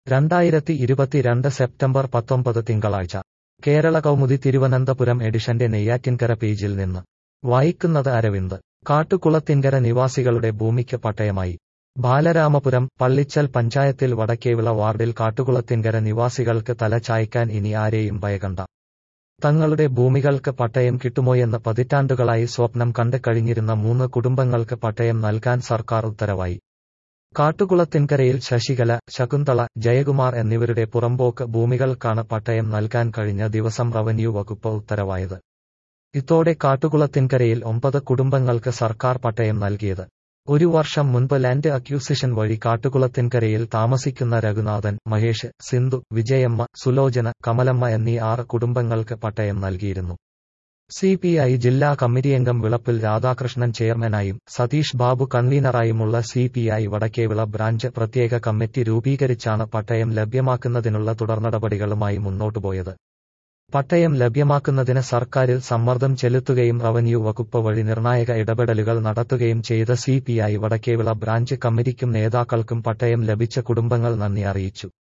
രണ്ടായിരത്തി ഇരുപത്തിരണ്ട് സെപ്റ്റംബർ പത്തൊമ്പത് തിങ്കളാഴ്ച കേരള കൗമുദി തിരുവനന്തപുരം എഡിഷന്റെ നെയ്യാറ്റിൻകര പേജിൽ നിന്ന് വായിക്കുന്നത് അരവിന്ദ് കാട്ടുകുളത്തിൻകര നിവാസികളുടെ ഭൂമിക്ക് പട്ടയമായി ബാലരാമപുരം പള്ളിച്ചൽ പഞ്ചായത്തിൽ വടക്കേവിള വാർഡിൽ കാട്ടുകുളത്തിൻകര നിവാസികൾക്ക് തല ചായ്ക്കാൻ ഇനി ആരെയും ഭയകണ്ട തങ്ങളുടെ ഭൂമികൾക്ക് പട്ടയം കിട്ടുമോയെന്ന് പതിറ്റാണ്ടുകളായി സ്വപ്നം കണ്ട് കഴിഞ്ഞിരുന്ന മൂന്ന് കുടുംബങ്ങൾക്ക് പട്ടയം നൽകാൻ സർക്കാർ ഉത്തരവായി കാട്ടുകുളത്തിൻകരയിൽ ശശികല ശകുന്തള ജയകുമാർ എന്നിവരുടെ പുറമ്പോക്ക് ഭൂമികൾക്കാണ് പട്ടയം നൽകാൻ കഴിഞ്ഞ ദിവസം റവന്യൂ വകുപ്പ് ഉത്തരവായത് ഇതോടെ കാട്ടുകുളത്തിൻകരയിൽ ഒമ്പത് കുടുംബങ്ങൾക്ക് സർക്കാർ പട്ടയം നൽകിയത് ഒരു വർഷം മുൻപ് ലാൻഡ് അക്യൂസിഷൻ വഴി കാട്ടുകുളത്തിൻകരയിൽ താമസിക്കുന്ന രഘുനാഥൻ മഹേഷ് സിന്ധു വിജയമ്മ സുലോചന കമലമ്മ എന്നീ ആറ് കുടുംബങ്ങൾക്ക് പട്ടയം നൽകിയിരുന്നു സി പി ഐ ജില്ലാ കമ്മിറ്റിയംഗം വിളപ്പിൽ രാധാകൃഷ്ണൻ ചെയർമാനായും സതീഷ് ബാബു കൺവീനറായുമുള്ള C P I Vadakkevila branch പ്രത്യേക കമ്മിറ്റി രൂപീകരിച്ചാണ് പട്ടയം ലഭ്യമാക്കുന്നതിനുള്ള തുടർനടപടികളുമായി മുന്നോട്ടുപോയത് പട്ടയം ലഭ്യമാക്കുന്നതിന് സർക്കാരിൽ സമ്മർദ്ദം ചെലുത്തുകയും റവന്യൂ വകുപ്പ് വഴി നിർണായക ഇടപെടലുകൾ നടത്തുകയും ചെയ്ത C P I Vadakkevila branch കമ്മിറ്റിക്കും നേതാക്കൾക്കും പട്ടയം ലഭിച്ച കുടുംബങ്ങൾ നന്ദി അറിയിച്ചു